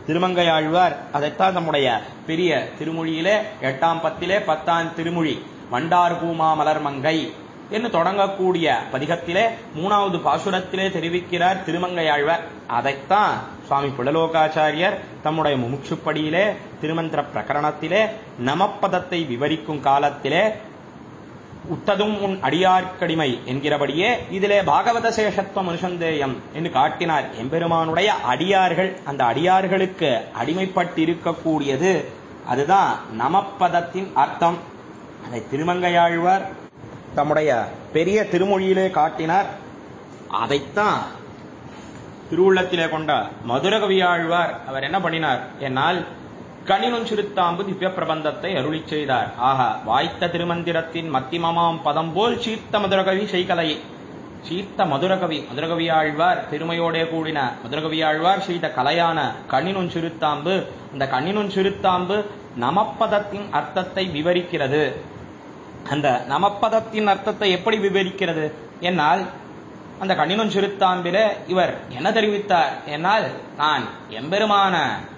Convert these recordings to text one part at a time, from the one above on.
திருமங்கையாழ்வார் அதைத்தான் நம்முடைய பெரிய திருமொழியிலே எட்டாம் பத்திலே பத்தாம் திருமொழி வண்டார் பூமா மலர்மங்கை என்று தொடங்கக்கூடிய பதிகத்திலே மூணாவது பாசுரத்திலே தெரிவிக்கிறார் திருமங்கையாழ்வார் அதைத்தான் சுவாமி புலலோகாச்சாரியர் தம்முடைய முமுட்சுப்படியிலே திருமந்திர பிரகரணத்திலே நமப்பதத்தை விவரிக்கும் காலத்திலே உத்ததும் உன் அடியார்க்கடிமை என்கிறபடியே இதிலே பாகவத சேஷத்துவம் அனுசந்தேயம் என்று காட்டினார் எம்பெருமானுடைய அடியார்கள் அந்த அடியார்களுக்கு அடிமைப்பட்டிருக்கக்கூடியது அதுதான் நமப்பதத்தின் அர்த்தம் அதை திருமங்கையாழ்வார் தம்முடைய பெரிய திருமொழியிலே காட்டினார் அதைத்தான் திருவுள்ளத்திலே கொண்ட மதுரகவியாழ்வார் அவர் என்ன பண்ணினார் என்னால் கணினும் சிறுத்தாம்பு திவ்ய பிரபந்தத்தை அருளி செய்தார் ஆக வாய்த்த திருமந்திரத்தின் மத்திமமாம் பதம் போல் சீர்த்த மதுரகவி செய்கலை சீர்த்த மதுரகவி மதுரகவியாழ்வார் பெருமையோடே கூடின மதுரகவியாழ்வார் செய்த கலையான கண்ணினும் சிறுத்தாம்பு அந்த கண்ணினும் சிறுத்தாம்பு நமப்பதத்தின் அர்த்தத்தை விவரிக்கிறது அந்த நமப்பதத்தின் அர்த்தத்தை எப்படி விவரிக்கிறது என்னால் அந்த கண்ணினும் சிறுத்தாம்பில இவர் என்ன தெரிவித்தார் என்னால் நான் எம்பெருமான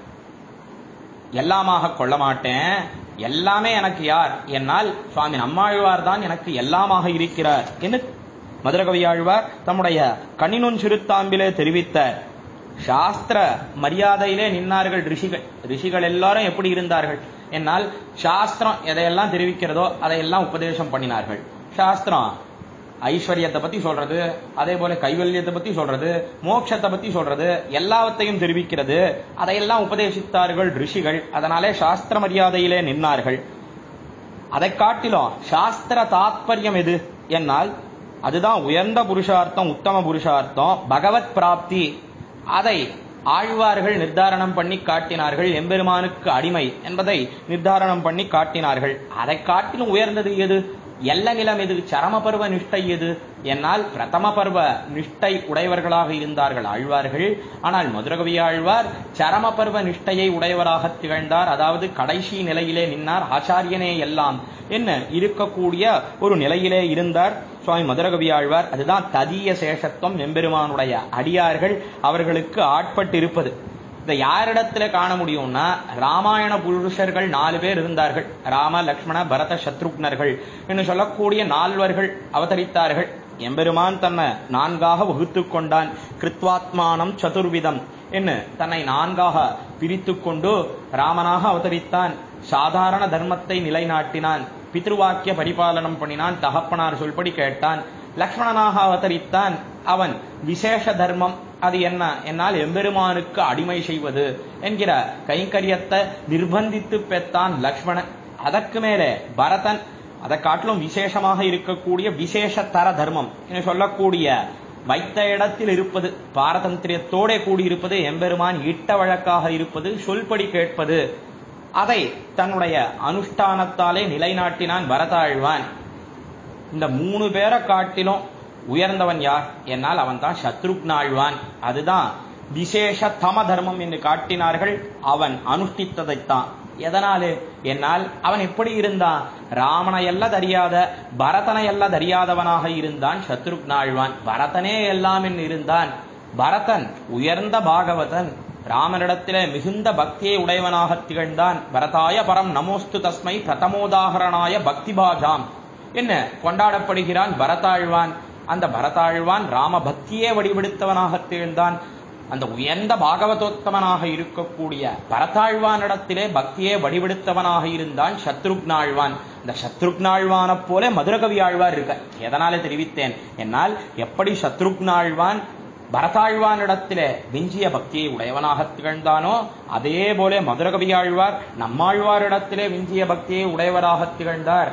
எல்லாமாக கொள்ள மாட்டேன் எல்லாமே எனக்கு யார் என்னால் சுவாமி நம்மாழ்வார் தான் எனக்கு எல்லாமாக இருக்கிறார் என்று மதுரகவியாழ்வார் தம்முடைய கண்ணினும் சிறுத்தாம்பிலே தெரிவித்தார் சாஸ்திர மரியாதையிலே நின்னார்கள் ரிஷிகள் ரிஷிகள் எல்லாரும் எப்படி இருந்தார்கள் என்னால் சாஸ்திரம் எதையெல்லாம் தெரிவிக்கிறதோ அதையெல்லாம் உபதேசம் பண்ணினார்கள் சாஸ்திரம் ஐஸ்வர்யத்தை பத்தி சொல்றது அதே போல கைவல்யத்தை பத்தி சொல்றது மோட்சத்தை பத்தி சொல்றது எல்லாவற்றையும் தெரிவிக்கிறது அதையெல்லாம் உபதேசித்தார்கள் ரிஷிகள் அதனாலே சாஸ்திர மரியாதையிலே நின்னார்கள் அதை காட்டிலும் சாஸ்திர தாத்பரியம் எது என்னால் அதுதான் உயர்ந்த புருஷார்த்தம் உத்தம புருஷார்த்தம் பகவத் பிராப்தி அதை ஆழ்வார்கள் நிர்தாரணம் பண்ணி காட்டினார்கள் எம்பெருமானுக்கு அடிமை என்பதை நிர்தாரணம் பண்ணி காட்டினார்கள் அதை காட்டிலும் உயர்ந்தது எது எல்ல நிலம் எது சரம பருவ நிஷ்டை எது என்னால் பிரதம பருவ நிஷ்டை உடையவர்களாக இருந்தார்கள் ஆழ்வார்கள் ஆனால் மதுரகவி ஆழ்வார் சரம பருவ நிஷ்டையை உடையவராக திகழ்ந்தார் அதாவது கடைசி நிலையிலே நின்னார் ஆச்சாரியனே எல்லாம் என்ன இருக்கக்கூடிய ஒரு நிலையிலே இருந்தார் சுவாமி மதுரகவி ஆழ்வார் அதுதான் ததிய சேஷத்துவம் எம்பெருமானுடைய அடியார்கள் அவர்களுக்கு ஆட்பட்டு இருப்பது இதை யாரிடத்துல காண முடியும்னா ராமாயண புருஷர்கள் நாலு பேர் இருந்தார்கள் ராம லக்ஷ்மண பரத சத்ருக்னர்கள் என்று சொல்லக்கூடிய நால்வர்கள் அவதரித்தார்கள் எம்பெருமான் தன்னை நான்காக வகுத்து கொண்டான் கிருத்வாத்மானம் சதுர்விதம் என்று தன்னை நான்காக பிரித்து கொண்டு ராமனாக அவதரித்தான் சாதாரண தர்மத்தை நிலைநாட்டினான் பித்ருவாக்கிய பரிபாலனம் பண்ணினான் தகப்பனார் சொல்படி கேட்டான் லக்ஷ்மணனாக அவதரித்தான் அவன் விசேஷ தர்மம் அது என்ன என்னால் எம்பெருமானுக்கு அடிமை செய்வது என்கிற கைங்கரியத்தை நிர்பந்தித்து பெற்றான் லக்ஷ்மணன் அதற்கு மேலே பரதன் அதை காட்டிலும் விசேஷமாக இருக்கக்கூடிய விசேஷ தர தர்மம் என்று சொல்லக்கூடிய வைத்த இடத்தில் இருப்பது பாரதந்திரியத்தோட கூடியிருப்பது எம்பெருமான் இட்ட வழக்காக இருப்பது சொல்படி கேட்பது அதை தன்னுடைய அனுஷ்டானத்தாலே நிலைநாட்டினான் பரதாழ்வான் இந்த மூணு பேரை காட்டிலும் உயர்ந்தவன் யார் என்னால் அவன் தான் சத்ருக்னாழ்வான் அதுதான் விசேஷ தம தர்மம் என்று காட்டினார்கள் அவன் அனுஷ்டித்ததைத்தான் எதனாலே என்னால் அவன் எப்படி இருந்தான் ராமனை எல்லாம் தெரியாத பரதனை எல்லாம் தெரியாதவனாக இருந்தான் சத்ருக்னாழ்வான் பரதனே எல்லாம் என்று இருந்தான் பரதன் உயர்ந்த பாகவதன் ராமனிடத்திலே மிகுந்த பக்தியை உடையவனாக திகழ்ந்தான் பரதாய பரம் நமோஸ்து தஸ்மை பிரதமோதாகரணாய பக்தி பாஜாம் என்ன கொண்டாடப்படுகிறான் பரதாழ்வான் அந்த பரதாழ்வான் ராம பக்தியே வடிவெடுத்தவனாக திகழ்ந்தான் அந்த உயர்ந்த பாகவதோத்தமனாக இருக்கக்கூடிய பரதாழ்வானிடத்திலே பக்தியே வடிவெடுத்தவனாக இருந்தான் சத்ருக்னாழ்வான் இந்த சத்ருக்னாழ்வான போல மதுரகவி ஆழ்வார் இருக்க எதனால தெரிவித்தேன் என்னால் எப்படி சத்ருக்னாழ்வான் பரதாழ்வானிடத்திலே விஞ்சிய பக்தியை உடையவனாக திகழ்ந்தானோ அதே போல மதுரகவி ஆழ்வார் நம்மாழ்வாரிடத்திலே விஞ்சிய பக்தியை உடையவராக திகழ்ந்தார்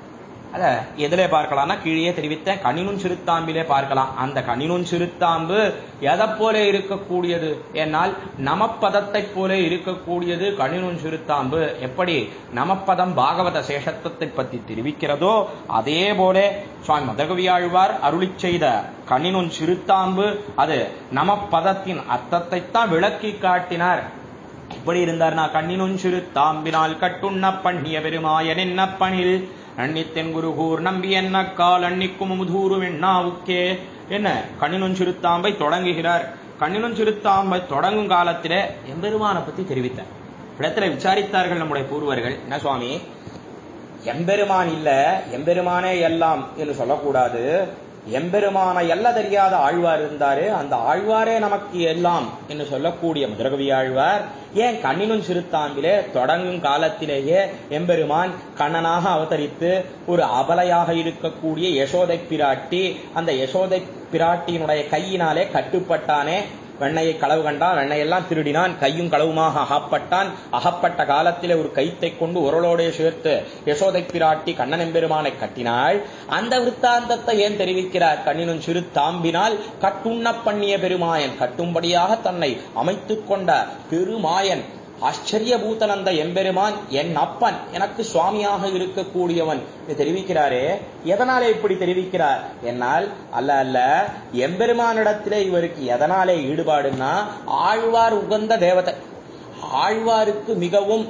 அத எதிலே பார்க்கலாம்னா கீழே தெரிவித்த கணினும் சிறுத்தாம்பிலே பார்க்கலாம் அந்த கணினும் சிறுத்தாம்பு எதை போல இருக்கக்கூடியது என்னால் நமப்பதத்தை போல இருக்கக்கூடியது கணினும் சிறுத்தாம்பு எப்படி நமப்பதம் பாகவத சேஷத்துவத்தை பற்றி தெரிவிக்கிறதோ அதே போல சுவாமி மதகவியாழ்வார் அருளி செய்த கணினும் சிறுத்தாம்பு அது நமப்பதத்தின் அர்த்தத்தைத்தான் விளக்கி காட்டினார் எப்படி இருந்தார்னா கண்ணினும் சிறு தாம்பினால் கட்டுண்ண பண்ணிய பெருமாயன் என்ன பணில் அன்னித்தென் குருகூர் நம்பி என்ன கால் அன்னிக்கும் முதூரு வெண்ணாவுக்கே என்ன கண்ணினும் சிறுத்தாம்பை தொடங்குகிறார் கண்ணினும் சிறுத்தாம்பை தொடங்கும் காலத்திலே எம்பெருமானை பத்தி தெரிவித்தார் இடத்துல விசாரித்தார்கள் நம்முடைய பூர்வர்கள் என்ன சுவாமி எம்பெருமான் இல்ல எம்பெருமானே எல்லாம் என்று சொல்லக்கூடாது எம்பெருமான எல்ல தெரியாத ஆழ்வார் இருந்தாரு அந்த ஆழ்வாரே நமக்கு எல்லாம் என்று சொல்லக்கூடிய முதலகவி ஆழ்வார் ஏன் கண்ணினும் சிறுத்தாம்பிலே தொடங்கும் காலத்திலேயே எம்பெருமான் கண்ணனாக அவதரித்து ஒரு அபலையாக இருக்கக்கூடிய யசோதை பிராட்டி அந்த யசோதை பிராட்டியினுடைய கையினாலே கட்டுப்பட்டானே வெண்ணையை களவு கண்டான் வெண்ணையெல்லாம் திருடினான் கையும் களவுமாக அகப்பட்டான் அகப்பட்ட காலத்திலே ஒரு கைத்தை கொண்டு உரலோடே சேர்த்து யசோதை பிராட்டி கண்ணன் எம்பெருமானை கட்டினாள் அந்த விற்த்தாந்தத்தை ஏன் தெரிவிக்கிறார் கண்ணினும் சிறு தாம்பினால் கட்டுண்ண பண்ணிய பெருமாயன் கட்டும்படியாக தன்னை அமைத்துக் கொண்ட பெருமாயன் ஆச்சரியபூதன் அந்த எம்பெருமான் என் அப்பன் எனக்கு சுவாமியாக இருக்கக்கூடியவன் இதை தெரிவிக்கிறாரே எதனாலே இப்படி தெரிவிக்கிறார் என்னால் அல்ல அல்ல எம்பெருமானிடத்திலே இவருக்கு எதனாலே ஈடுபாடுன்னா ஆழ்வார் உகந்த தேவதை ஆழ்வாருக்கு மிகவும்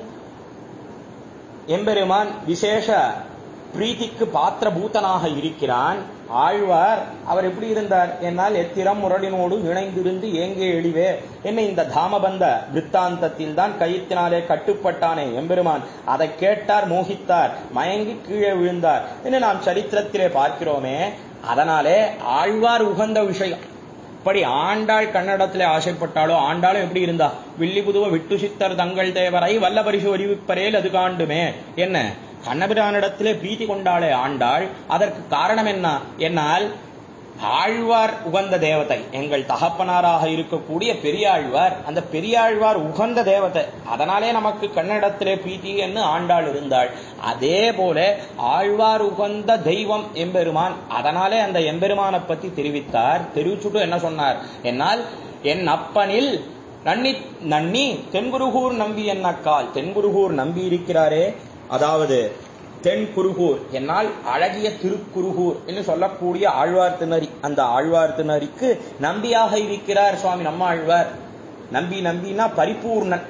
எம்பெருமான் விசேஷ பிரீத்திக்கு பாத்திர பூத்தனாக இருக்கிறான் ஆழ்வார் அவர் எப்படி இருந்தார் என்னால் எத்திரம் முரடினோடு இணைந்திருந்து ஏங்கே எழிவே என்ன இந்த தாமபந்த விற்த்தாந்தத்தில் தான் கயிற்றினாலே கட்டுப்பட்டானே எம்பெருமான் அதை கேட்டார் மோகித்தார் மயங்கி கீழே விழுந்தார் என்று நாம் சரித்திரத்திலே பார்க்கிறோமே அதனாலே ஆழ்வார் உகந்த விஷயம் இப்படி ஆண்டாள் கன்னடத்திலே ஆசைப்பட்டாலோ ஆண்டாளும் எப்படி இருந்தா வில்லிபுதுவ விட்டு சித்தர் தங்கள் தேவரை வல்ல பரிசு அறிவிப்பரேல் அது காண்டுமே என்ன கண்ணபிரானிடத்திலே பிரீத்தி கொண்டாளே ஆண்டாள் அதற்கு காரணம் என்ன என்னால் ஆழ்வார் உகந்த தேவதை எங்கள் தகப்பனாராக இருக்கக்கூடிய பெரியாழ்வார் அந்த பெரியாழ்வார் உகந்த தேவதை அதனாலே நமக்கு கன்னடத்திலே பிரீத்தி என்று ஆண்டாள் இருந்தாள் அதே போல ஆழ்வார் உகந்த தெய்வம் எம்பெருமான் அதனாலே அந்த எம்பெருமானை பத்தி தெரிவித்தார் தெரிவிச்சுட்டு என்ன சொன்னார் என்னால் என் அப்பனில் நன்னி நன்னி தென்குருகூர் நம்பி என்னக்கால் தென்குருகூர் நம்பி இருக்கிறாரே அதாவது தென் குருகூர் என்னால் அழகிய திருக்குருகூர் என்று சொல்லக்கூடிய ஆழ்வார் திணறி அந்த ஆழ்வார் திணறிக்கு நம்பியாக இருக்கிறார் சுவாமி நம்ம ஆழ்வார் நம்பி நம்பினா பரிபூர்ணன்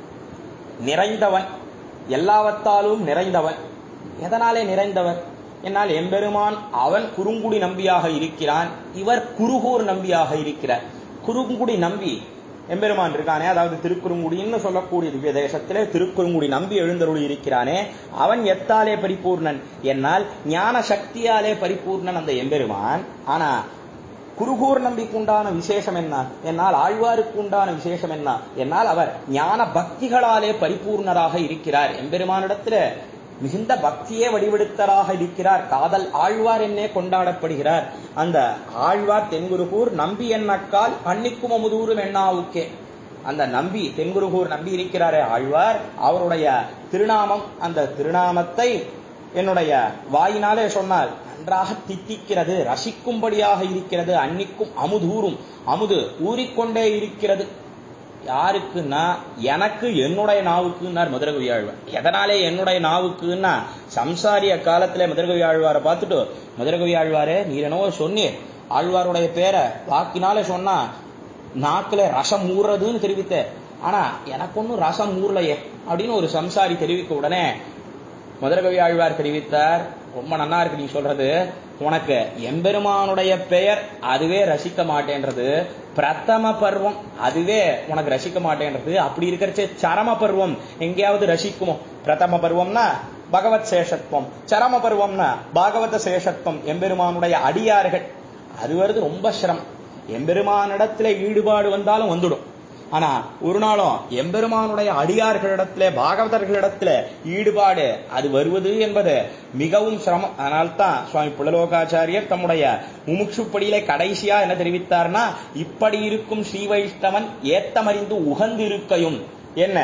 நிறைந்தவன் எல்லாவத்தாலும் நிறைந்தவன் எதனாலே நிறைந்தவர் என்னால் எம்பெருமான் அவன் குறுங்குடி நம்பியாக இருக்கிறான் இவர் குருகூர் நம்பியாக இருக்கிறார் குறுங்குடி நம்பி எம்பெருமான் இருக்கானே அதாவது திருக்குறுங்குடின்னு சொல்லக்கூடிய திவ்ய தேசத்திலே திருக்குறுங்குடி நம்பி எழுந்தருளி இருக்கிறானே அவன் எத்தாலே பரிபூர்ணன் என்னால் ஞான சக்தியாலே பரிபூர்ணன் அந்த எம்பெருமான் ஆனா குருகூர் நம்பிக்கு உண்டான விசேஷம் என்ன என்னால் ஆழ்வாருக்கு உண்டான விசேஷம் என்ன என்னால் அவர் ஞான பக்திகளாலே பரிபூர்ணராக இருக்கிறார் எம்பெருமானிடத்துல மிகுந்த பக்தியே வடிவெடுத்தராக இருக்கிறார் காதல் ஆழ்வார் என்னே கொண்டாடப்படுகிறார் அந்த ஆழ்வார் தென்குருகூர் நம்பி என்னக்கால் அன்னிக்கும் அமுதூரும் எண்ணாவுக்கே அந்த நம்பி தென்குருகூர் நம்பி இருக்கிறாரே ஆழ்வார் அவருடைய திருநாமம் அந்த திருநாமத்தை என்னுடைய வாயினாலே சொன்னால் நன்றாக தித்திக்கிறது ரசிக்கும்படியாக இருக்கிறது அன்னிக்கும் அமுதூரும் அமுது ஊறிக்கொண்டே இருக்கிறது யாருக்குன்னா எனக்கு என்னுடைய நாவுக்குன்னார் மதுரகவி ஆழ்வார் எதனாலே என்னுடைய நாவுக்குன்னா சம்சாரிய காலத்துல மதுரகவி ஆழ்வாரை பார்த்துட்டு மதுரகவி ஆழ்வாரே நீர் என்னவோ சொன்னீர் ஆழ்வாருடைய பேரை வாக்கினாலே சொன்னா நாக்குல ரசம் ஊறுறதுன்னு தெரிவித்த ஆனா எனக்கு ஒன்றும் ரசம் ஊறலையே அப்படின்னு ஒரு சம்சாரி தெரிவிக்க உடனே மதுரகவி ஆழ்வார் தெரிவித்தார் ரொம்ப நன்னா இருக்கு நீ சொல்றது உனக்கு எம்பெருமானுடைய பெயர் அதுவே ரசிக்க மாட்டேன்றது பிரதம பருவம் அதுவே உனக்கு ரசிக்க மாட்டேன்றது அப்படி இருக்கிறச்சே சரம பருவம் எங்கேயாவது ரசிக்குமோ பிரதம பருவம்னா பகவத் சேஷத்துவம் சரம பருவம்னா பாகவத சேஷத்துவம் எம்பெருமானுடைய அடியார்கள் அது வருது ரொம்ப சிரமம் எம்பெருமானிடத்துல ஈடுபாடு வந்தாலும் வந்துடும் ஆனா ஒரு நாளும் எம்பெருமானுடைய அடியார்களிடத்துல பாகவதர்களிடத்துல ஈடுபாடு அது வருவது என்பது மிகவும் சிரமம் அதனால்தான் சுவாமி புலலோகாச்சாரியர் தம்முடைய முமுட்சுப்படியிலே கடைசியா என்ன தெரிவித்தார்னா இப்படி இருக்கும் ஸ்ரீ வைஷ்ணவன் ஏத்தமறிந்து உகந்து இருக்கையும் என்ன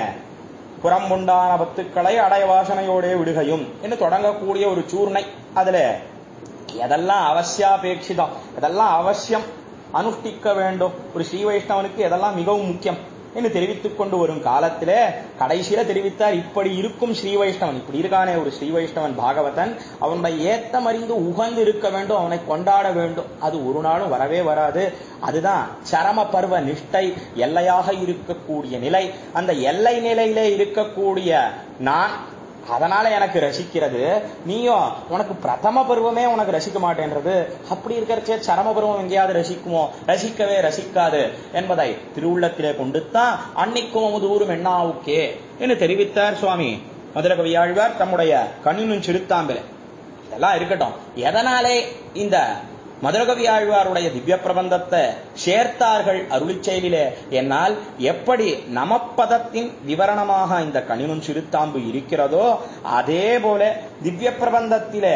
புறம் உண்டான பத்துக்களை அடைய வாசனையோடே விடுகையும் என்று தொடங்கக்கூடிய ஒரு சூர்ணை அதுல எதெல்லாம் அவசியாபேட்சிதம் எதெல்லாம் அவசியம் அனுஷ்டிக்க வேண்டும் ஒரு ஸ்ரீ வைஷ்ணவனுக்கு எதெல்லாம் மிகவும் முக்கியம் என்று தெரிவித்துக் கொண்டு வரும் காலத்திலே கடைசியில தெரிவித்தார் இப்படி இருக்கும் ஸ்ரீ வைஷ்ணவன் இப்படி இருக்கானே ஒரு ஸ்ரீ வைஷ்ணவன் பாகவதன் அவனுடைய ஏத்தம் அறிந்து உகந்து இருக்க வேண்டும் அவனை கொண்டாட வேண்டும் அது ஒரு நாளும் வரவே வராது அதுதான் சரம பருவ நிஷ்டை எல்லையாக இருக்கக்கூடிய நிலை அந்த எல்லை நிலையிலே இருக்கக்கூடிய நான் அதனால எனக்கு ரசிக்கிறது நீயும் உனக்கு பிரதம பருவமே உனக்கு ரசிக்க மாட்டேன்றது அப்படி இருக்கிறச்சே சரம பருவம் எங்கேயாவது ரசிக்குமோ ரசிக்கவே ரசிக்காது என்பதை திருவுள்ளத்திலே கொண்டுத்தான் அன்னைக்கும் அமுதூரும் எண்ணாவுக்கே என்று தெரிவித்தார் சுவாமி மதுர கவியாழ்வார் தம்முடைய கண்ணினும் சிறுத்தாம்பில் இதெல்லாம் இருக்கட்டும் எதனாலே இந்த மதுரகவி ஆழ்வாருடைய திவ்ய பிரபந்தத்தை சேர்த்தார்கள் அருளிச் செயலிலே என்னால் எப்படி நமப்பதத்தின் விவரணமாக இந்த கணினும் சிறுத்தாம்பு இருக்கிறதோ அதே போல திவ்ய பிரபந்தத்திலே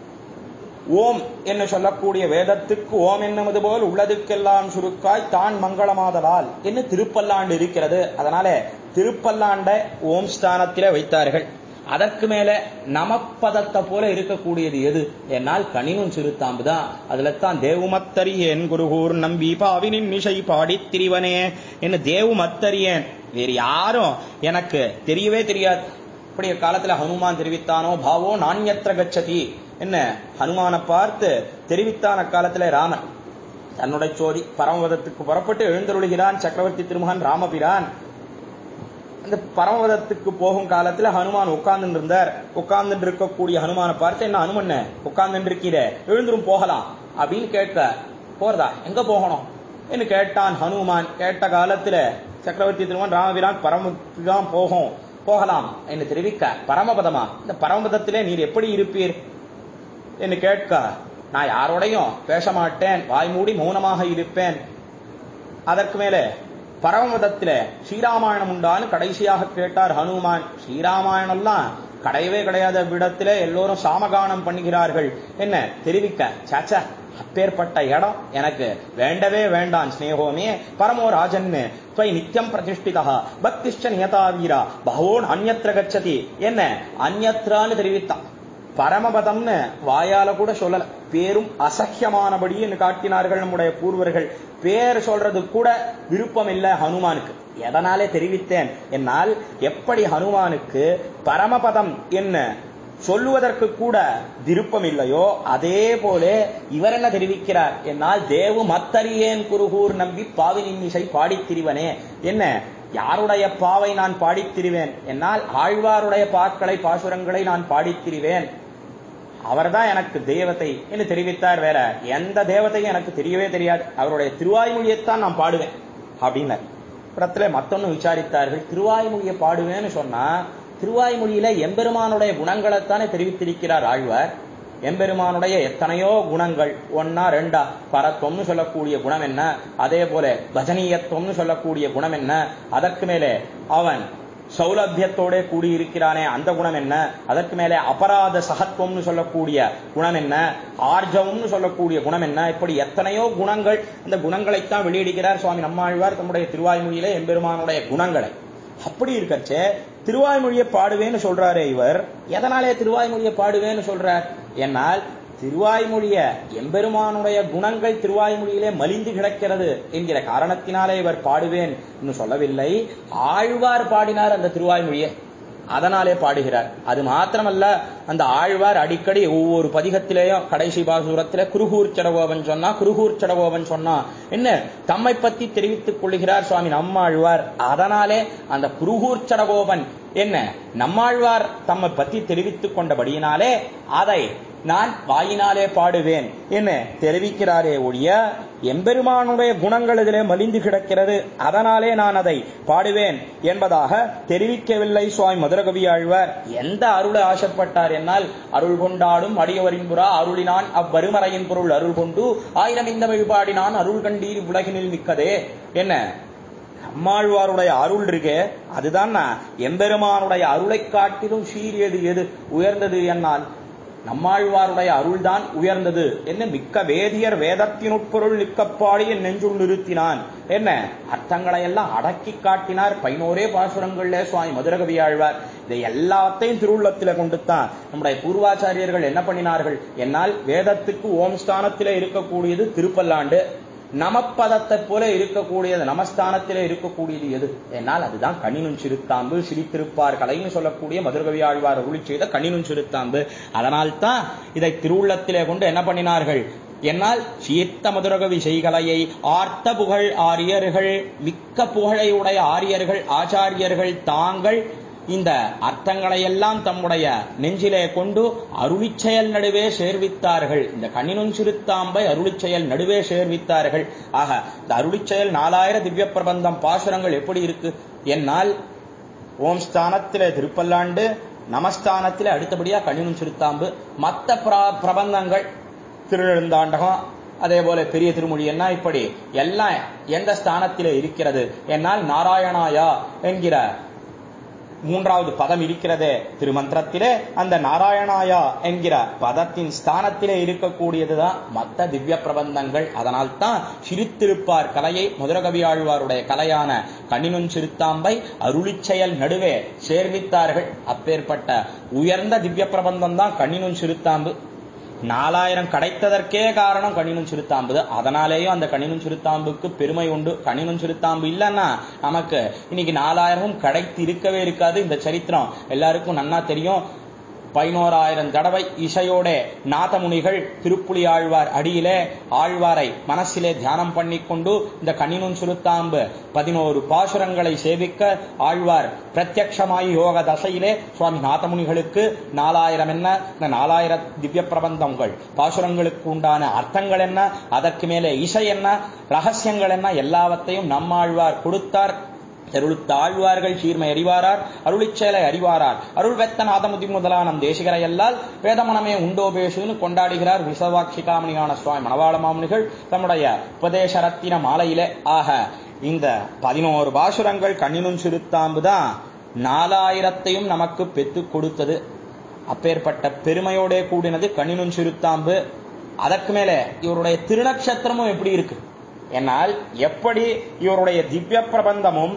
ஓம் என்று சொல்லக்கூடிய வேதத்துக்கு ஓம் என்னுவது போல் உள்ளதுக்கெல்லாம் சுருக்காய் தான் மங்களமாதலால் என்று திருப்பல்லாண்டு இருக்கிறது அதனால திருப்பல்லாண்ட ஓம் ஸ்தானத்திலே வைத்தார்கள் அதற்கு மேல நமப்பதத்தை போல இருக்கக்கூடியது எது என்னால் கணினும் சிறுத்தாம்பு தான் அதுல தான் தேவுமத்தரியேன் குருகூர் நம்பி பாவினின் நிஷை பாடித் திரிவனே என்று தேவுமத்தரியேன் வேறு யாரும் எனக்கு தெரியவே தெரியாது இப்படி காலத்துல ஹனுமான் தெரிவித்தானோ பாவோ நாண்யத்திர கச்சதி என்ன ஹனுமானை பார்த்து தெரிவித்தான காலத்துல ராமன் தன்னுடைய சோதி பரமபதத்துக்கு புறப்பட்டு எழுந்தருளுகிறான் சக்கரவர்த்தி திருமகன் ராமபிரான் அந்த பரமபதத்துக்கு போகும் காலத்துல ஹனுமான் உட்கார்ந்து இருந்தார் உட்கார்ந்து இருக்கக்கூடிய ஹனுமானை பார்த்து என்ன ஹனுமன் உட்கார்ந்து இருக்கிற எழுந்துரும் போகலாம் அப்படின்னு கேட்க போறதா எங்க போகணும் என்று கேட்டான் ஹனுமான் கேட்ட காலத்துல சக்கரவர்த்தி திருமன் ராமபிரான் பரமத்துக்கு தான் போகும் போகலாம் என்று தெரிவிக்க பரமபதமா இந்த பரமபதத்திலே நீர் எப்படி இருப்பீர் என்று கேட்க நான் யாரோடையும் பேச மாட்டேன் வாய் மூடி மௌனமாக இருப்பேன் அதற்கு மேலே பரமபதத்தில ஸ்ரீராமாயணம் உண்டான்னு கடைசியாக கேட்டார் ஹனுமான் ஸ்ரீராமாயணம்லாம் கிடையவே கிடையாத விடத்திலே எல்லோரும் சாமகானம் பண்ணுகிறார்கள் என்ன தெரிவிக்க சாச்சா அப்பேற்பட்ட இடம் எனக்கு வேண்டவே வேண்டாம் ஸ்னேகோமே பரமோ ராஜன் துவை நித்தியம் பிரதிஷ்டிதா பக்திஷ்ட நியதா வீரா பகவோன் அந்நத்திர கச்சதி என்ன அந்நத்ரான்னு தெரிவித்தான் பரமபதம்னு வாயால கூட சொல்லல பேரும் அசக்கியமானபடின்னு காட்டினார்கள் நம்முடைய பூர்வர்கள் பேர் சொல்றது கூட விருப்பம் இல்ல ஹனுமானுக்கு எதனாலே தெரிவித்தேன் என்னால் எப்படி ஹனுமானுக்கு பரமபதம் என்ன சொல்லுவதற்கு கூட விருப்பம் இல்லையோ அதே போல இவர் என்ன தெரிவிக்கிறார் என்னால் தேவு மத்தரியேன் குருகூர் நம்பி பாவினின் இசை பாடித் திரிவனே என்ன யாருடைய பாவை நான் பாடித் திரிவேன் என்னால் ஆழ்வாருடைய பாக்களை பாசுரங்களை நான் பாடித் திரிவேன் அவர்தான் எனக்கு தெய்வத்தை என்று தெரிவித்தார் வேற எந்த தேவத்தையும் எனக்கு தெரியவே தெரியாது அவருடைய திருவாய்மொழியைத்தான் நான் பாடுவேன் அப்படின்னார் இடத்துல மத்தொன்னு விசாரித்தார்கள் திருவாய்மொழியை பாடுவேன்னு சொன்னா திருவாய்மொழியில எம்பெருமானுடைய குணங்களைத்தானே தெரிவித்திருக்கிறார் ஆழ்வார் எம்பெருமானுடைய எத்தனையோ குணங்கள் ஒன்னா ரெண்டா பரத்துவம்னு சொல்லக்கூடிய குணம் என்ன அதே போல பஜனீயத்துவம்னு சொல்லக்கூடிய குணம் என்ன அதற்கு மேலே அவன் சௌலபியத்தோட கூடியிருக்கிறானே அந்த குணம் என்ன அதற்கு மேலே அபராத சகத்துவம்னு சொல்லக்கூடிய குணம் என்ன ஆர்ஜவம்னு சொல்லக்கூடிய குணம் என்ன இப்படி எத்தனையோ குணங்கள் அந்த குணங்களைத்தான் வெளியிடுகிறார் சுவாமி நம்மாழ்வார் தம்முடைய திருவாய்மொழியில எம்பெருமானுடைய குணங்களை அப்படி இருக்கச்சே திருவாய்மொழியை பாடுவேன்னு சொல்றாரே இவர் எதனாலே திருவாய்மொழியை பாடுவேன்னு சொல்றார் என்னால் திருவாய்மொழிய எம்பெருமானுடைய குணங்கள் திருவாய்மொழியிலே மலிந்து கிடக்கிறது என்கிற காரணத்தினாலே இவர் பாடுவேன் என்று சொல்லவில்லை ஆழ்வார் பாடினார் அந்த திருவாய்மொழியை அதனாலே பாடுகிறார் அது மாத்திரமல்ல அந்த ஆழ்வார் அடிக்கடி ஒவ்வொரு பதிகத்திலேயும் கடைசி பாசுரத்தில குருகூர் சடகோபன் சொன்னா குருகூர் சடகோபன் சொன்னா என்ன தம்மை பத்தி தெரிவித்துக் கொள்கிறார் சுவாமி நம்மாழ்வார் அதனாலே அந்த குருகூர் சடகோபன் என்ன நம்மாழ்வார் தம்மை பத்தி தெரிவித்துக் கொண்டபடியினாலே அதை நான் வாயினாலே பாடுவேன் என்ன தெரிவிக்கிறாரே ஒழிய எம்பெருமானுடைய குணங்கள் இதிலே மலிந்து கிடக்கிறது அதனாலே நான் அதை பாடுவேன் என்பதாக தெரிவிக்கவில்லை சுவாமி மதுரகவி ஆழ்வார் எந்த அருளை ஆசைப்பட்டார் என்னால் அருள் கொண்டாடும் அடியவரின் புறா அருளினான் அவ்வருமறையின் பொருள் அருள் கொண்டு ஆயிரம் இந்த வழிபாடினான் அருள் கண்டீர் உலகினில் மிக்கதே என்ன அம்மாழ்வாருடைய அருள் இருக்கே அதுதான் எம்பெருமானுடைய அருளை காட்டிலும் சீரியது எது உயர்ந்தது என்னால் நம்மாழ்வாருடைய அருள்தான் உயர்ந்தது என்ன மிக்க வேதியர் வேதத்தினுட்பொருள் நிற்கப்பாடி என் நெஞ்சுள் நிறுத்தினான் என்ன அர்த்தங்களை எல்லாம் அடக்கி காட்டினார் பதினோரே பாசுரங்கள்ல சுவாமி மதுரகவி ஆழ்வார் இதை எல்லாத்தையும் திருவுள்ளத்தில கொண்டுத்தான் நம்முடைய பூர்வாச்சாரியர்கள் என்ன பண்ணினார்கள் என்னால் வேதத்துக்கு ஓம் ஸ்தானத்திலே இருக்கக்கூடியது திருப்பல்லாண்டு நமப்பதத்தை போல இருக்கக்கூடியது நமஸ்தானத்திலே இருக்கக்கூடியது எது என்னால் அதுதான் கண்ணினும் சிறுத்தாம்பு சிரித்திருப்பார் கலைன்னு சொல்லக்கூடிய மதுரகவி ஆழ்வார் அருளி செய்த கண்ணினும் சிறுத்தாம்பு அதனால்தான் இதை திருவுள்ளத்திலே கொண்டு என்ன பண்ணினார்கள் என்னால் சீர்த்த மதுரகவி செய்கலையை ஆர்த்த புகழ் ஆரியர்கள் மிக்க புகழையுடைய ஆரியர்கள் ஆச்சாரியர்கள் தாங்கள் இந்த அர்த்தங்களை எல்லாம் தம்முடைய நெஞ்சிலே கொண்டு அருளிச் செயல் நடுவே சேர்வித்தார்கள் இந்த கண்ணினும் சிறுத்தாம்பை அருளிச் செயல் நடுவே சேர்வித்தார்கள் ஆக இந்த அருளிச் செயல் நாலாயிர திவ்ய பிரபந்தம் பாசுரங்கள் எப்படி இருக்கு என்னால் ஓம் ஸ்தானத்திலே திருப்பல்லாண்டு நமஸ்தானத்திலே அடுத்தபடியா கண்ணினும் சிறுத்தாம்பு மற்ற பிரபந்தங்கள் திருநெடுந்தாண்டகம் அதே போல பெரிய திருமொழி என்ன இப்படி எல்லாம் எந்த ஸ்தானத்திலே இருக்கிறது என்னால் நாராயணாயா என்கிற மூன்றாவது பதம் இருக்கிறதே திருமந்திரத்திலே அந்த நாராயணாயா என்கிற பதத்தின் ஸ்தானத்திலே இருக்கக்கூடியதுதான் மற்ற திவ்ய பிரபந்தங்கள் அதனால் தான் சிரித்திருப்பார் கலையை மதுரகவி ஆழ்வாருடைய கலையான கண்ணினும் சிறுத்தாம்பை அருளிச் செயல் நடுவே சேர்வித்தார்கள் அப்பேற்பட்ட உயர்ந்த திவ்ய பிரபந்தம் தான் கண்ணினும் சிறுத்தாம்பு நாலாயிரம் கிடைத்ததற்கே காரணம் கண்ணினும் சிறுத்தாம்பு அதனாலேயும் அந்த கண்ணினும் சிறுத்தாம்புக்கு பெருமை உண்டு கண்ணினும் சிறுத்தாம்பு இல்லைன்னா நமக்கு இன்னைக்கு நாலாயிரமும் கிடைத்து இருக்கவே இருக்காது இந்த சரித்திரம் எல்லாருக்கும் நன்னா தெரியும் பதினோராயிரம் தடவை இசையோட நாதமுனிகள் திருப்புலி ஆழ்வார் அடியிலே ஆழ்வாரை மனசிலே தியானம் பண்ணிக்கொண்டு இந்த கண்ணினும் சுருத்தாம்பு பதினோரு பாசுரங்களை சேவிக்க ஆழ்வார் பிரத்யக்ஷமாய் யோக தசையிலே சுவாமி நாதமுனிகளுக்கு நாலாயிரம் என்ன இந்த நாலாயிரம் திவ்ய பிரபந்தங்கள் பாசுரங்களுக்கு உண்டான அர்த்தங்கள் என்ன அதற்கு மேலே இசை என்ன ரகசியங்கள் என்ன எல்லாவற்றையும் நம்மாழ்வார் கொடுத்தார் அருளுத்த ஆழ்வார்கள் சீர்மை அறிவாரார் அருளிச்சேலை அறிவாரார் அருள் வெத்த நாதமுதி முதலா நம் தேசிகரை எல்லால் வேதமனமே உண்டோ பேசுன்னு கொண்டாடுகிறார் விசவாட்சிகாமணியான சுவாமி மணவாள மாமுனிகள் தம்முடைய உபதேச ரத்தின மாலையிலே ஆக இந்த பதினோரு பாசுரங்கள் கண்ணினும் சிறுத்தாம்பு தான் நாலாயிரத்தையும் நமக்கு பெத்து கொடுத்தது அப்பேற்பட்ட பெருமையோடே கூடினது கண்ணினும் சிறுத்தாம்பு அதற்கு மேலே இவருடைய திருநக்ஷத்திரமும் எப்படி இருக்கு என்னால் எப்படி இவருடைய திவ்ய பிரபந்தமும்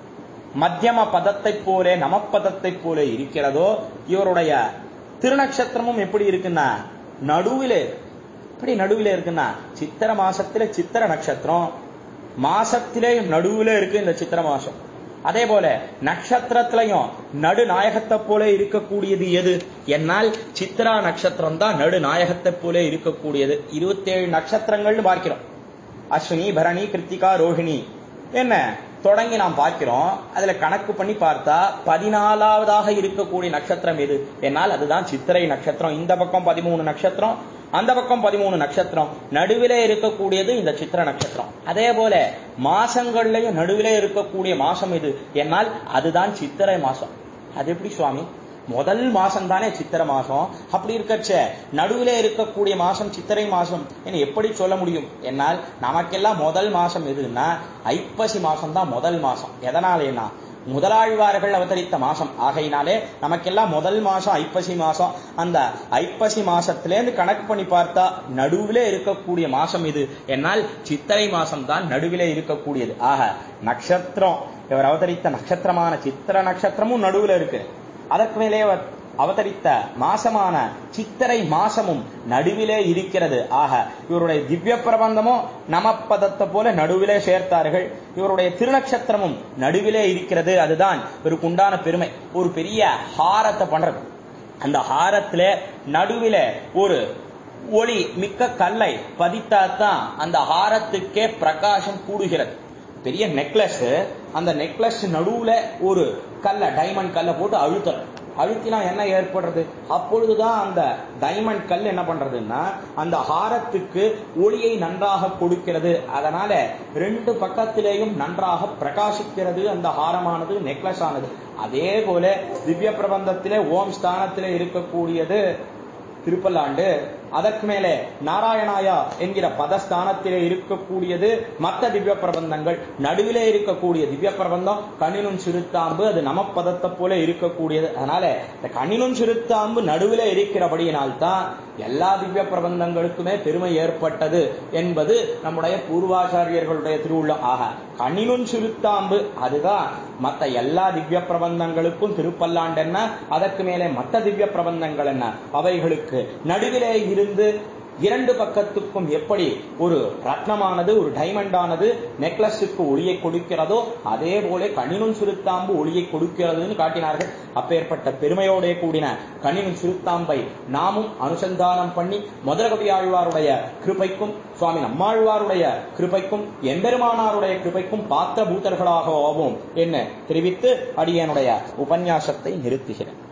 மத்தியம பதத்தைப் போல நமப்பதத்தைப் போல இருக்கிறதோ இவருடைய திருநக்ஷத்திரமும் எப்படி இருக்குன்னா நடுவிலே எப்படி நடுவிலே இருக்குன்னா சித்திர மாசத்துல சித்திர நட்சத்திரம் மாசத்திலேயும் நடுவுல இருக்கு இந்த சித்திர மாசம் அதே போல நட்சத்திரத்திலையும் நடுநாயகத்தை போல இருக்கக்கூடியது எது என்னால் சித்திரா நட்சத்திரம் தான் நடுநாயகத்தை போல இருக்கக்கூடியது இருபத்தேழு நட்சத்திரங்கள்னு பார்க்கிறோம் அஸ்வினி பரணி கிருத்திகா ரோஹிணி என்ன தொடங்கி நாம் பார்க்கிறோம் அதுல கணக்கு பண்ணி பார்த்தா பதினாலாவதாக இருக்கக்கூடிய நட்சத்திரம் எது என்னால் அதுதான் சித்திரை நட்சத்திரம் இந்த பக்கம் பதிமூணு நட்சத்திரம் அந்த பக்கம் பதிமூணு நட்சத்திரம் நடுவிலே இருக்கக்கூடியது இந்த சித்திர நட்சத்திரம் அதே போல மாசங்கள்லயும் நடுவிலே இருக்கக்கூடிய மாசம் எது என்னால் அதுதான் சித்திரை மாசம் அது எப்படி சுவாமி முதல் மாசம் தானே சித்திரை மாசம் அப்படி இருக்கச்ச நடுவிலே இருக்கக்கூடிய மாசம் சித்திரை மாசம் என எப்படி சொல்ல முடியும் என்னால் நமக்கெல்லாம் முதல் மாசம் எதுன்னா ஐப்பசி மாசம் தான் முதல் மாசம் எதனாலேனா முதலாழ்வார்கள் அவதரித்த மாசம் ஆகையினாலே நமக்கெல்லாம் முதல் மாசம் ஐப்பசி மாசம் அந்த ஐப்பசி மாசத்திலேருந்து கணக்கு பண்ணி பார்த்தா நடுவிலே இருக்கக்கூடிய மாசம் இது என்னால் சித்திரை மாசம் தான் நடுவிலே இருக்கக்கூடியது ஆக நட்சத்திரம் இவர் அவதரித்த நட்சத்திரமான சித்திர நட்சத்திரமும் நடுவில் இருக்கு அதற்கு மேலே அவதரித்த மாசமான சித்திரை மாசமும் நடுவிலே இருக்கிறது ஆக இவருடைய திவ்ய பிரபந்தமும் நமப்பதத்தை போல நடுவிலே சேர்த்தார்கள் இவருடைய திருநட்சத்திரமும் நடுவிலே இருக்கிறது அதுதான் இவருக்கு உண்டான பெருமை ஒரு பெரிய ஹாரத்தை பண்றது அந்த ஹாரத்துல நடுவில ஒரு ஒளி மிக்க கல்லை பதித்தாதான் அந்த ஹாரத்துக்கே பிரகாசம் கூடுகிறது பெரிய நெக்லஸ் அந்த நெக்லஸ் நடுவுல ஒரு கல்ல டைமண்ட் கல்லை போட்டு அழுத்தணும் அழுத்தினா என்ன ஏற்படுறது அப்பொழுதுதான் அந்த டைமண்ட் கல் என்ன பண்றதுன்னா அந்த ஹாரத்துக்கு ஒளியை நன்றாக கொடுக்கிறது அதனால ரெண்டு பக்கத்திலேயும் நன்றாக பிரகாசிக்கிறது அந்த ஹாரமானது நெக்லஸ் ஆனது அதே போல திவ்ய பிரபந்தத்திலே ஓம் ஸ்தானத்திலே இருக்கக்கூடியது திருப்பல்லாண்டு அதற்கு மேலே நாராயணாயா என்கிற பதஸ்தானத்திலே இருக்கக்கூடியது மற்ற திவ்ய பிரபந்தங்கள் நடுவிலே இருக்கக்கூடிய திவ்ய பிரபந்தம் கண்ணினும் சிறுத்தாம்பு அது நமப்பதத்தை போல இருக்கக்கூடியது அதனால இந்த கண்ணினும் சிறுத்தாம்பு நடுவிலே இருக்கிறபடியினால் தான் எல்லா திவ்ய பிரபந்தங்களுக்குமே பெருமை ஏற்பட்டது என்பது நம்முடைய பூர்வாச்சாரியர்களுடைய திருவுள்ளம் ஆக கண்ணினும் சிறுத்தாம்பு அதுதான் மற்ற எல்லா திவ்ய பிரபந்தங்களுக்கும் திருப்பல்லாண்டு என்ன அதற்கு மேலே மற்ற திவ்ய பிரபந்தங்கள் என்ன அவைகளுக்கு நடுவிலே இருந்து இரண்டு பக்கத்துக்கும் எப்படி ஒரு ரத்னமானது ஒரு டைமண்டானது நெக்லஸுக்கு ஒளியை கொடுக்கிறதோ அதே போல கணினும் சிறுத்தாம்பு ஒளியை கொடுக்கிறதுன்னு காட்டினார்கள் அப்பேற்பட்ட பெருமையோட கூடின கணினும் சிறுத்தாம்பை நாமும் அனுசந்தானம் பண்ணி மதுரகவி ஆழ்வாருடைய கிருபைக்கும் சுவாமி நம்மாழ்வாருடைய கிருபைக்கும் எம்பெருமானாருடைய கிருபைக்கும் பாத்திர பூத்தர்களாக ஆவோம் என்ன தெரிவித்து அடியனுடைய உபன்யாசத்தை நிறுத்துகிறேன்